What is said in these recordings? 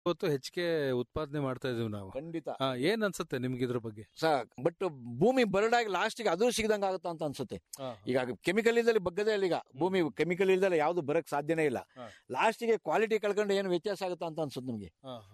ಇವತ್ತು ಹೆಚ್ಚಿಗೆ ಉತ್ಪಾದನೆ ಮಾಡ್ತಾ ಇದೀವಿ ನಾವು ಖಂಡಿತ ಆ, ಏನ್ ಅನ್ಸುತ್ತೆ ನಿಮ್ಗೆ ಇದ್ರ ಬಗ್ಗೆ ಬಟ್ ಭೂಮಿ ಬರಡಾಗಿ ಲಾಸ್ಟಿಗೆ ಅದು ಸಿಗದಂಗ ಆಗುತ್ತಾ ಅಂತ ಅನ್ಸುತ್ತೆ ಈಗ ಕೆಮಿಕಲ್ ಇಲ್ದಲ್ಲಿ ಬಗ್ಗದೇ ಇಲ್ಲ ಈಗ ಭೂಮಿ ಕೆಮಿಕಲ್ ಇಲ್ದಲೆ ಯಾವ್ದು ಬರಕ್ ಸಾಧ್ಯನೇ ಇಲ್ಲ ಹಾ. ಲಾಸ್ಟಿಗೆ ಕ್ವಾಲಿಟಿ ಕಳ್ಕೊಂಡು ಏನು ವ್ಯತ್ಯಾಸ ಆಗುತ್ತಾ ಅಂತ ಅನ್ಸುತ್ತೆ ನಮ್ಗೆ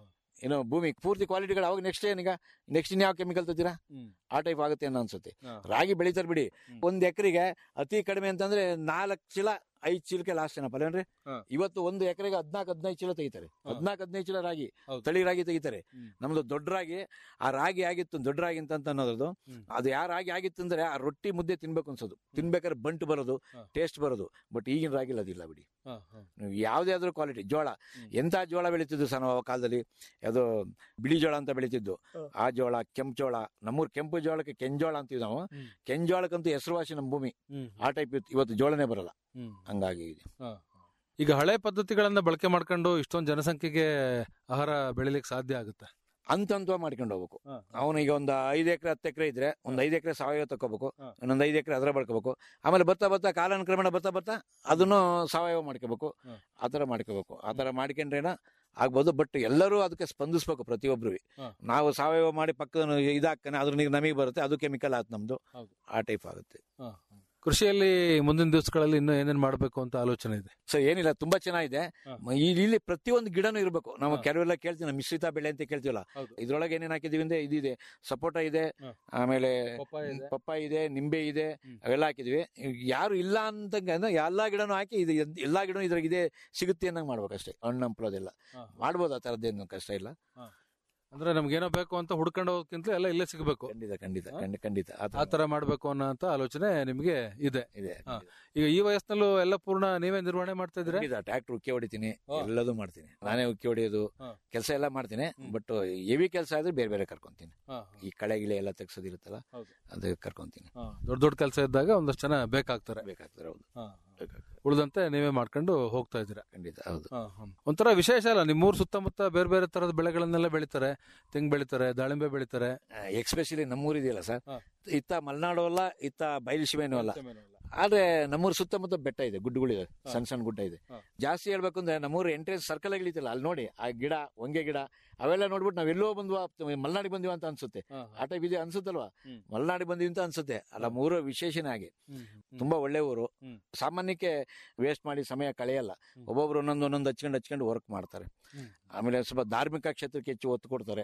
ಏನು ಭೂಮಿ ಪೂರ್ತಿ ಕ್ವಾಲಿಟಿಗಳು ಅವಾಗ ನೆಕ್ಸ್ಟ್ ಏನೀಗ ನೆಕ್ಸ್ಟ್ ಇನ್ಯಾವ ಕೆಮಿಕಲ್ ತೆಗ್ದಿರಾ ಆ ಟೈಪ್ ಆಗುತ್ತೆ ಅನ್ನೋ ಅನ್ಸುತ್ತೆ ರಾಗಿ ಬೆಳಿತಾರೆ ಬಿಡಿ ಹ್ಮ್. ಒಂದ್ ಎಕರೆಗೆ ಅತಿ ಕಡಿಮೆ ಅಂತಂದ್ರೆ ನಾಲ್ಕು ಚೀಲ ಐದ್ ಚೀಲಕ್ಕೆ ಲಾಸ್ಟ್ ಏನಪ್ಪ ಅಲ್ಲೇನ್ರಿ ಹಾ. ಇವತ್ತು ಒಂದು ಎಕರೆಗೆ ಹದ್ನಾಲ್ಕು ಹದಿನೈದು ಚೀಲ ತೆಗಿತಾರೆ ಹಾ. ಹದ್ನಾಲ್ಕು ಹದಿನೈದು ಚೀಲ ರಾಗಿ ಹೌದು. ತಳಿ ರಾಗಿ ತೆಗಿತಾರೆ ಹ್ಮ್. ನಮ್ದು ದೊಡ್ಡ ರಾಗಿ ಆ ರಾಗಿ ಆಗಿತ್ತು ದೊಡ್ಡ ರಾಗಿ ಅಂತ ಅಂತ ಅನ್ನೋದು ಹ್ಮ್. ಅದು ಯಾವ ರಾಗಿ ಆಗಿತ್ತು ಅಂದ್ರೆ ಆ ರೊಟ್ಟಿ ಮುದ್ದೆ ತಿನ್ಬೇಕು ಅನ್ಸೋದು ತಿನ್ಬೇಕಾದ್ರೆ ಬಂಟು ಬರೋದು ಹಾ. ಟೇಸ್ಟ್ ಬರೋದು ಬಟ್ ಈಗಿನ ರಾಗಿಲ್ ಅದಿಲ್ಲ ಬಿಡಿ ಹ, ಹ. ನೀವು ಯಾವುದೇ ಆದ್ರೂ ಕ್ವಾಲಿಟಿ ಜೋಳ ಹ್ಮ್. ಎಂತ ಜೋಳ ಬೆಳೀತಿದ್ದು ಸರ್ ನಾವು ಆ ಕಾಲದಲ್ಲಿ ಯಾವುದೋ ಬಿಳಿ ಜೋಳ ಅಂತ ಬೆಳೀತಿದ್ದು ಹ. ಆ ಜೋಳ ಕೆಂಪು ಜೋಳ ನಮ್ಮೂರ್ ಕೆಂಪು ಜೋಳಕ್ಕೆ ಕೆಂಜೋಳ ಅಂತೀವಿ ನಾವು ಹ್ಮ್. ಕೆಂಜೋಳಕ್ಕಂತೂ ಹೆಸರುವಾಸಿ ನಮ್ಮ ಭೂಮಿ ಹ್ಮ್. ಆ ಟೈಪ್ ಇತ್ತು ಇವತ್ತು ಜೋಳನೇ ಬರಲ್ಲ ಹ್ಮ್. ಹಂಗಾಗಿ ಇದೆ ಹ, ಹ. ಈಗ ಹಳೆ ಪದ್ಧತಿಗಳನ್ನ ಬಳಕೆ ಮಾಡ್ಕೊಂಡು ಇಷ್ಟೊಂದು ಜನಸಂಖ್ಯೆಗೆ ಆಹಾರ ಬೆಳಿಲಿಕ್ಕೆ ಸಾಧ್ಯ ಆಗುತ್ತೆ ಹಂತ ಹಂತ ಮಾಡ್ಕೊಂಡು ಹೋಗ್ಬೇಕು ಅವನು ಈಗ ಒಂದು ಐದು ಎಕರೆ ಹತ್ತು ಎಕರೆ ಇದ್ರೆ ಒಂದು ಐದು ಎಕರೆ ಸಾವಯವ ತಗೋಬೇಕು ಹ. ಇನ್ನೊಂದು ಐದು ಎಕರೆ ಅದರ ಮಾಡ್ಕೋಬೇಕು ಆಮೇಲೆ ಬರ್ತಾ ಬರ್ತಾ ಕಾಲಾನುಕ್ರಮಣ ಬರ್ತಾ ಬರ್ತಾ ಅದನ್ನು ಸಾವಯವ ಮಾಡ್ಕೋಬೇಕು ಹ. ಆ ಥರ ಮಾಡ್ಕೋಬೇಕು ಆ ಥರ ಮಾಡ್ಕೊಂಡ್ರೇನ ಆಗ್ಬೋದು ಬಟ್ ಎಲ್ಲರೂ ಅದಕ್ಕೆ ಸ್ಪಂದಿಸ್ಬೇಕು ಪ್ರತಿಯೊಬ್ರು ಹ. ನಾವು ಸಾವಯವ ಮಾಡಿ ಪಕ್ಕದ ಇದಾಗ್ತಾನೆ ಅದ್ರ ನೀರು ನಮಗೆ ಬರುತ್ತೆ ಅದು ಕೆಮಿಕಲ್ ಆಯ್ತು ನಮ್ದು ಹೌದು. ಆ ಟೈಪ್ ಆಗುತ್ತೆ ಕೃಷಿಯಲ್ಲಿ ಮುಂದಿನ ದಿವಸಗಳಲ್ಲಿ ಇನ್ನೂ ಏನೇನ್ ಮಾಡ್ಬೇಕು ಅಂತ ಆಲೋಚನೆ ಇದೆ ಸೊ ಏನಿಲ್ಲ ತುಂಬಾ ಚೆನ್ನಾಗಿದೆ ಹ. ಮ- ಇಲ್ಲಿ ಇಲ್ಲಿ ಪ್ರತಿಯೊಂದು ಗಿಡನೂ ಇರಬೇಕು ನಾವು ಹ. ಕೆಲವೆಲ್ಲ ಕೇಳ್ತೀವಿ ನಾವು ಮಿಶ್ರಿತ ಬೆಳೆ ಅಂತ ಕೇಳ್ತೀವಲ್ಲ ಹೌದು. ಇದ್ರೊಳಗೆ ಏನೇನ್ ಹಾಕಿದೀವಿ ಅಂದ್ರೆ ಇದಿದೆ ಸಪೋಟ ಇದೆ ಹ. ಆಮೇಲೆ ಪಪ್ಪಾಯ ಇದೆ. ಪಪ್ಪಾಯ ಇದೆ ನಿಂಬೆ ಇದೆ ಹ್ಮ್. ಅವೆಲ್ಲ ಹಾಕಿದ್ವಿ ಈಗ ಯಾರು ಇಲ್ಲ ಅಂತಂಗ ಅಂದ್ರೆ ಎಲ್ಲಾ ಗಿಡನೂ ಹಾಕಿ ಇದು ಎದ್- ಎಲ್ಲಾ ಗಿಡನೂ ಇದ್ರಾಗ ಇದೆ ಸಿಗುತ್ತೆ ಅನ್ನಂಗ್ ಮಾಡ್ಬೇಕಷ್ಟೇ ಹಣ್ಣು ಹಂಪಲೋದೆಲ್ಲ ಮಾಡ್ಬೋದು ಆ ತರದ್ದೇನು ಕಷ್ಟ ಇಲ್ಲ ಅಂದ್ರೆ ನಮ್ಗೇನೋ ಬೇಕು ಅಂತ ಹುಡ್ಕೊಂಡು ಹೋಗೋಕ್ಕಿಂತ ಎಲ್ಲ ಇಲ್ಲೇ ಸಿಗಬೇಕು ಖಂಡಿತ ಖಂಡಿತ ಹ? ಖಂಡಿತ ಖಂಡಿತ ಆ ಆ ತರ ತರ ಮಾಡ್ಬೇಕು ಅನ್ನೋ ಆಲೋಚನೆ ನಿಮ್ಗೆ ಇದೆ ಇದೆ ಹ. ಈಗ ಈ ವಯಸ್ಸಿನಲ್ಲೂ ಎಲ್ಲ ಪೂರ್ಣ ನೀವೇ ನಿರ್ವಹಣೆ ಮಾಡ್ತಾ ಇದ್ದೀರಾ ಖಂಡಿತ ಟ್ರ್ಯಾಕ್ಟರ್ ಉಕ್ಕಿ ಹೊಡಿತೀನಿ ಹ. ಎಲ್ಲದೂ ಮಾಡ್ತೀನಿ ನಾನೇ ಉಕ್ಕಿ ಹೊಡಿಯೋದು ಹ. ಕೆಲಸ ಎಲ್ಲ ಮಾಡ್ತೀನಿ ಹ್ಮ್. ಬಟ್ ಹೆವಿ ಕೆಲಸ ಆದ್ರೆ ಬೇರೆ ಬೇರೆ ಕರ್ಕೊಂತೀನಿ ಹ, ಈ ಕಳೆ ಗಿಳೆ ಎಲ್ಲ ತೆಗ್ಸೋದಿರುತ್ತಲ್ಲ ಹೌದು. ಅದು ಕರ್ಕೊಂತೀನಿ ಹ. ದೊಡ್ಡ ದೊಡ್ಡ ಕೆಲಸ ಇದ್ದಾಗ ಒಂದಷ್ಟು ಜನ ಬೇಕಾಗ್ತಾರೆ ಬೇಕಾಗ್ತದೆ ಹೌದು ಹ. ಬೇಕಾಗ್ತದೆ ಉಳಿದಂತೆ ನೀವೇ ಮಾಡ್ಕೊಂಡು ಹೋಗ್ತಾ ಇದ್ದೀರಾ ಖಂಡಿತ ಹೌದು ಹ, ಹ. ಒಂಥರ ವಿಶೇಷ ಅಲ್ಲ ನಿಮ್ಮೂರ್ ಸುತ್ತಮುತ್ತ ಬೇರೆ ಬೇರೆ ತರದ ಬೆಳೆಗಳನ್ನೆಲ್ಲ ಬೆಳಿತಾರೆ ತೆಂಗು ಬೆಳಿತಾರೆ ದಾಳಿಂಬೆ ಬೆಳಿತಾರೆ ಎಕ್ಸ್ಪೆಷಲಿ ನಮ್ಮೂರ್ ಇದೆಯಲ್ಲ ಸರ್ ಹ. ಇತ್ತ ಮಲೆನಾಡು ಅಲ್ಲ ಇತ್ತ ಬಯಲುಸೀಮೆನೂ ಅಲ್ಲ ಆದ್ರೆ ನಮ್ಮೂರ್ ಸುತ್ತಮುತ್ತ ಬೆಟ್ಟ ಇದೆ ಗುಡ್ಡಗಳಿದೆ ಸಣ್ಣ ಸಣ್ಣ ಗುಡ್ಡ ಇದೆ ಹ. ಜಾಸ್ತಿ ಹೇಳ್ಬೇಕು ಅಂದ್ರೆ ನಮ್ಮೂರು ಎಂಟ್ರೆನ್ಸ್ ಸರ್ಕಲ್ ಇಳಿತಿಲ್ಲ ಅಲ್ಲಿ ನೋಡಿ ಆ ಗಿಡ ಹೊಂಗೆ ಗಿಡ ಅವೆಲ್ಲ ನೋಡ್ಬಿಟ್ಟು ನಾವ್ ಎಲ್ಲೋ ಬಂದ್ವಾ ಮಲ್ನಾಡಿ ಬಂದಿವ ಅಂತ ಅನ್ಸುತ್ತೆ ಆ ಟೈಪ್ ಇದೆ ಅನ್ಸುತ್ತಲ್ವಾ ಹ್ಮ್. ಮಲ್ನಾಡಿ ಬಂದಿವಿ ಅಂತ ಅನ್ಸುತ್ತೆ ಅಲ್ಲ ಮೂರು ವಿಶೇಷನೇ ಆಗಿ ತುಂಬಾ ಒಳ್ಳೆ ಊರು ಹ್ಮ್. ಸಾಮಾನ್ಯಕ್ಕೆ ವೇಸ್ಟ್ ಮಾಡಿ ಸಮಯ ಕಳೆಯಲ್ಲ ಒಬ್ಬೊಬ್ರು ಒಂದೊಂದು ಒಂದೊಂದು ಹಚ್ಕೊಂಡು ಹಚ್ಕೊಂಡು ವರ್ಕ್ ಮಾಡ್ತಾರೆ ಆಮೇಲೆ ಸ್ವಲ್ಪ ಧಾರ್ಮಿಕ ಕ್ಷೇತ್ರಕ್ಕೆ ಹೆಚ್ಚು ಒತ್ತು ಕೊಡ್ತಾರೆ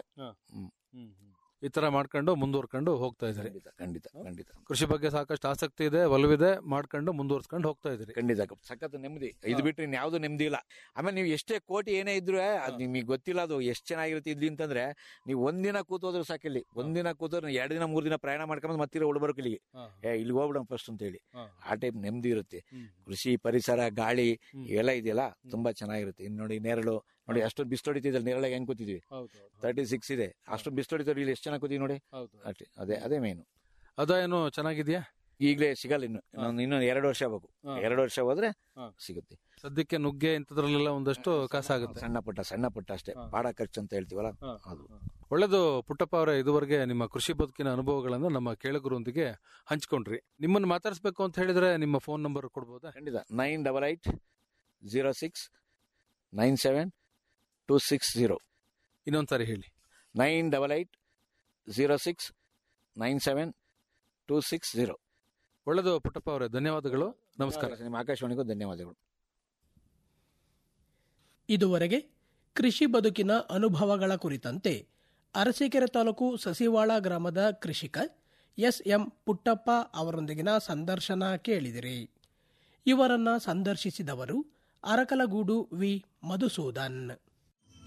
ಈ ತರ ಮಾಡ್ಕೊಂಡು ಮುಂದುವರ್ಕೊಂಡು ಹೋಗ್ತಾ ಇದ್ದೀರಿ ಖಂಡಿತ ಖಂಡಿತ ಖಂಡಿತ ಕೃಷಿ ಬಗ್ಗೆ ಸಾಕಷ್ಟು ಆಸಕ್ತಿ ಇದೆ ಒಲವಿದೆ ಮಾಡ್ಕೊಂಡು ಮುಂದುವರ್ಸ್ಕೊಂಡು ಹೋಗ್ತಾ ಇದ್ದೀರಿ ಖಂಡಿತ ಸಖತ್ ನೆಮ್ಮದಿ ಇದು ಬಿಟ್ರೆ ಇನ್ಯಾವುದು ನೆಮ್ಮದಿ ಇಲ್ಲ ಆಮೇಲೆ ನೀವು ಎಷ್ಟೇ ಕೋಟಿ ಏನೇ ಇದ್ರು ಅದು ನಿಮಗೆ ಗೊತ್ತಿಲ್ಲ ಅದು ಎಷ್ಟು ಚೆನ್ನಾಗಿರುತ್ತೆ ಇಲ್ಲಿ ಅಂತಂದ್ರೆ ನೀವು ಒಂದಿನ ಕೂತೋದ್ರೆ ಸಾಕಿಲ್ಲಿ ಒಂದಿನ ಕೂತೋದ್ರೆ ಎರಡು ದಿನ ಮೂರು ದಿನ ಪ್ರಯಾಣ ಮಾಡ್ಕೊಂಡ್ ಮತ್ತಿರ ಉಳ್ಬರ್ಕು ಇಲ್ಲಿಗೆ ಏ ಇಲ್ಲಿ ಹೋಗ್ಬಿಡೋಣ ಫಸ್ಟ್ ಅಂತ ಹೇಳಿ ಆ ಟೈಪ್ ನೆಮ್ಮದಿ ಇರುತ್ತೆ ಕೃಷಿ ಪರಿಸರ ಗಾಳಿ ಇವೆಲ್ಲ ಇದೆಯಲ್ಲ ತುಂಬಾ ಚೆನ್ನಾಗಿರುತ್ತೆ ಇನ್ನು ನೋಡಿ ನೆರಳು ನೋಡಿ ಅಷ್ಟೊಂದು ಬಿಸಿಲು ಹೊಡಿತಿದ್ದಲ್ಲಿ ನೆರಳಾಗಿ ಹೆಂಗ್ ಕೂತಿದ್ವಿ ತರ್ಟಿ ಸಿಕ್ಸ್ ಇದೆ ಅಷ್ಟೊಂದು ಬಿಸಿಲು ಹೊಡಿತಾರೆ ಇಲ್ಲಿ ಎಷ್ಟು ಚೆನ್ನಾಗಿ ಕೂತೀವಿ ನೋಡಿ ಅಷ್ಟೇ ಅದೇ ಅದೇ ಮೇನು ಅದೇನು ಚೆನ್ನಾಗಿದ್ಯಾ ಈಗಲೇ ಸಿಗಲ್ಲ ಇನ್ನು ಇನ್ನೊಂದು ಇನ್ನೊಂದು ಎರಡು ವರ್ಷ ಬೇಕು ಹಾ. ಎರಡು ವರ್ಷ ಹೋದ್ರೆ ಹಾ. ಸಿಗುತ್ತೆ ಸದ್ಯಕ್ಕೆ ನುಗ್ಗೆ ಇಂಥದ್ರಲ್ಲೆಲ್ಲ ಒಂದಷ್ಟು ಕಾಸಾಗುತ್ತೆ ಸಣ್ಣ ಪುಟ್ಟ ಸಣ್ಣ ಪುಟ್ಟ ಅಷ್ಟೇ ಹಾ. ಪಾಡ ಖರ್ಚು ಅಂತ ಹೇಳ್ತೀವಲ್ಲ ಅದು ಒಳ್ಳೆದು ಪುಟ್ಟಪ್ಪ ಅವರೇ ಇದುವರೆಗೆ ನಿಮ್ಮ ಕೃಷಿ ಬದುಕಿನ ಅನುಭವಗಳನ್ನ ನಮ್ಮ ಕೇಳುಗರೊಂದಿಗೆ ಹಂಚ್ಕೊಂಡ್ರಿ ನಿಮ್ಮನ್ನು ಮಾತಾಡಿಸ್ಬೇಕು ಅಂತ ಹೇಳಿದ್ರೆ ನಿಮ್ಮ ಫೋನ್ ನಂಬರ್ ಕೊಡ್ಬೋದಾ ಖಂಡಿತ nine double eight zero six nine seven two six zero ಇನ್ನೊಂದ್ಸರಿ ಹೇಳಿ nine double eight zero six nine seven two six zero ಒಳ್ಳೆದು ಪುಟ್ಟಪ್ಪ ಅವರೇ ಧನ್ಯವಾದಗಳು ನಮಸ್ಕಾರ ನಿಮ್ಮ ಆಕಾಶವಾಣಿಗೂ ಧನ್ಯವಾದಗಳು ಇದುವರೆಗೆ ಕೃಷಿ ಬದುಕಿನ ಅನುಭವಗಳ ಕುರಿತಂತೆ ಅರಸೀಕೆರೆ ತಾಲೂಕು ಸಸಿವಾಳ ಗ್ರಾಮದ ಕೃಷಿಕ ಎಸ್ ಎಂ ಪುಟ್ಟಪ್ಪ ಅವರೊಂದಿಗಿನ ಸಂದರ್ಶನ ಕೇಳಿದಿರಿ ಇವರನ್ನ ಸಂದರ್ಶಿಸಿದವರು ಅರಕಲಗೂಡು ವಿ ಮಧುಸೂದನ್